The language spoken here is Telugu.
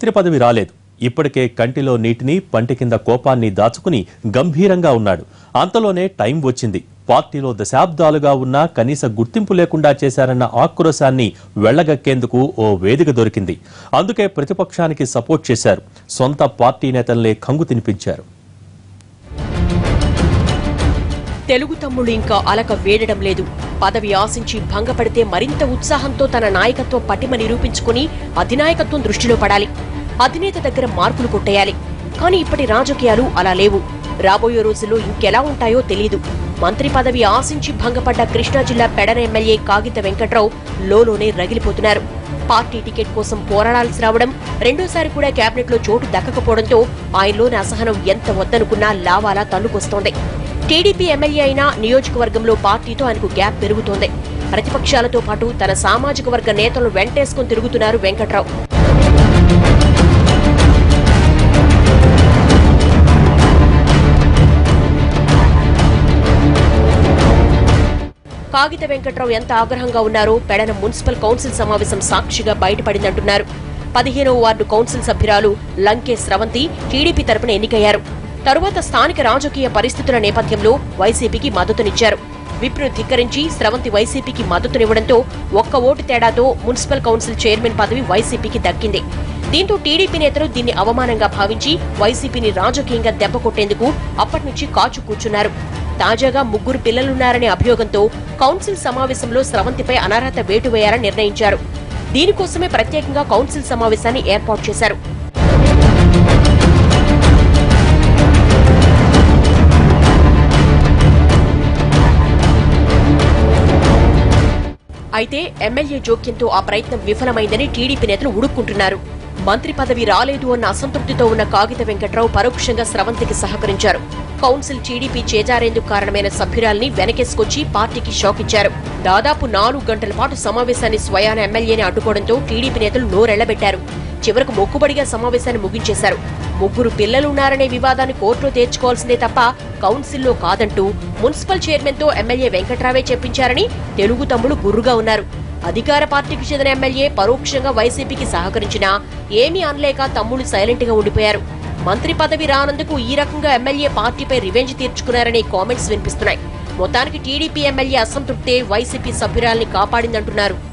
మంత్రి పదవి రాలేదు ఇప్పటికే కంటిలో నీటిని పంటి కింద కోపాన్ని దాచుకుని గంభీరంగా ఉన్నాడు అంతలోనే టైం వచ్చింది పార్టీలో దశాబ్దాలుగా ఉన్న కనీస గుర్తింపు లేకుండా చేశారన్న ఆక్రోశాన్ని వెళ్లగక్కేందుకు ఓ వేదిక దొరికింది అందుకే ప్రతిపక్షానికి సపోర్ట్ చేశారు సొంత పార్టీ నేతల్నే కంగు తినిపించారు తెలుగు తమ్ముళ్ళు ఇంకా అలక వేడడం లేదు పదవి ఆశించి భంగపడితే మరింత ఉత్సాహంతో తన నాయకత్వ పటిమ నిరూపించుకుని అధినాయకత్వం దృష్టిలో పడాలి అధినేత దగ్గర మార్కులు కొట్టేయాలి కానీ ఇప్పటి రాజకీయాలు అలా లేవు రాబోయే రోజుల్లో ఇంకెలా ఉంటాయో తెలియదు మంత్రి పదవి ఆశించి భంగపడ్డ కృష్ణా జిల్లా పెడన ఎమ్మెల్యే కాగిత వెంకట్రావు లోలోనే రగిలిపోతున్నారు పార్టీ టికెట్ కోసం పోరాడాల్సి రావడం రెండోసారి కూడా కేబినెట్ లో చోటు దక్కకపోవడంతో ఆయనలోని అసహనం ఎంత వద్దనుకున్నా లావాలా తన్నుకొస్తోంది టీడీపీ ఎమ్మెల్యే అయినా నియోజకవర్గంలో పార్టీతో ఆయనకు గ్యాప్ పెరుగుతోంది ప్రతిపక్షాలతో పాటు తన సామాజిక వర్గ నేతలను వెంటేసుకుని తిరుగుతున్నారు వెంకట్రావు కాగిత వెంకట్రావు ఎంత ఆగ్రహంగా ఉన్నారో పెడన మున్సిపల్ కౌన్సిల్ సమావేశం సాక్షిగా బయటపడిందంటున్నారు పదిహేనవ వార్డు కౌన్సిల్ సభ్యురాలు లంకే స్రవంతి టీడీపీ తరపున ఎన్నికయ్యారు తరువాత స్థానిక రాజకీయ పరిస్థితుల నేపథ్యంలో వైసీపీకి మద్దతునిచ్చారు విప్ను ధిక్కరించి స్రవంతి వైసీపీకి మద్దతునివ్వడంతో ఒక్క ఓటు తేడాతో మున్సిపల్ కౌన్సిల్ చైర్మన్ పదవి వైసీపీకి దక్కింది దీంతో టీడీపీ నేతలు దీన్ని అవమానంగా భావించి వైసీపీని రాజకీయంగా దెబ్బ కొట్టేందుకు అప్పట్నుంచి కాచు కూర్చున్నారు తాజాగా ముగ్గురు పిల్లలున్నారనే అభియోగంతో కౌన్సిల్ సమావేశంలో స్రవంతిపై అనర్హత వేటు వేయాలని నిర్ణయించారు దీనికోసమే ప్రత్యేకంగా కౌన్సిల్ సమావేశాన్ని ఏర్పాటు చేశారు అయితే ఎమ్మెల్యే జోక్యంతో ఆ ప్రయత్నం విఫలమైందని టీడీపీ నేతలు ఉడుక్కుంటున్నారు మంత్రి పదవి రాలేదు అన్న అసంతృప్తితో ఉన్న కాగిత వెంకట్రావు పరోక్షంగా స్రవంతికి సహకరించారు కౌన్సిల్ టీడీపీ చేజారేందుకు కారణమైన సభ్యురాల్ని వెనకేసుకొచ్చి పార్టీకి షాక్ ఇచ్చారు దాదాపు నాలుగు గంటల పాటు సమావేశాన్ని స్వయాన ఎమ్మెల్యేని అడ్డుకోవడంతో టీడీపీ నేతలు నోరెళ్లబెట్టారు చివరకు మొక్కుబడిగా సమావేశాన్ని ముగించేశారు ముగ్గురు పిల్లలున్నారనే వివాదాన్ని కోర్టులో తేల్చుకోవాల్సిందే తప్ప కౌన్సిల్లో కాదంటూ మున్సిపల్ చైర్మన్ తో ఎమ్మెల్యే వెంకట్రావే చెప్పించారని తెలుగు తమ్ముడు గుర్రుగా ఉన్నారు అధికార పార్టీకి చెందిన ఎమ్మెల్యే పరోక్షంగా వైసీపీకి సహకరించినా ఏమీ అనలేక తమ్ముడు సైలెంట్ గా ఉండిపోయారు మంత్రి పదవి రానందుకు ఈ రకంగా ఎమ్మెల్యే పార్టీపై రివెంజ్ తీర్చుకున్నారనే కామెంట్స్ వినిపిస్తున్నాయి మొత్తానికి టీడీపీ ఎమ్మెల్యే అసంతృప్తే వైసీపీ సభ్యురాల్ని కాపాడిందంటున్నారు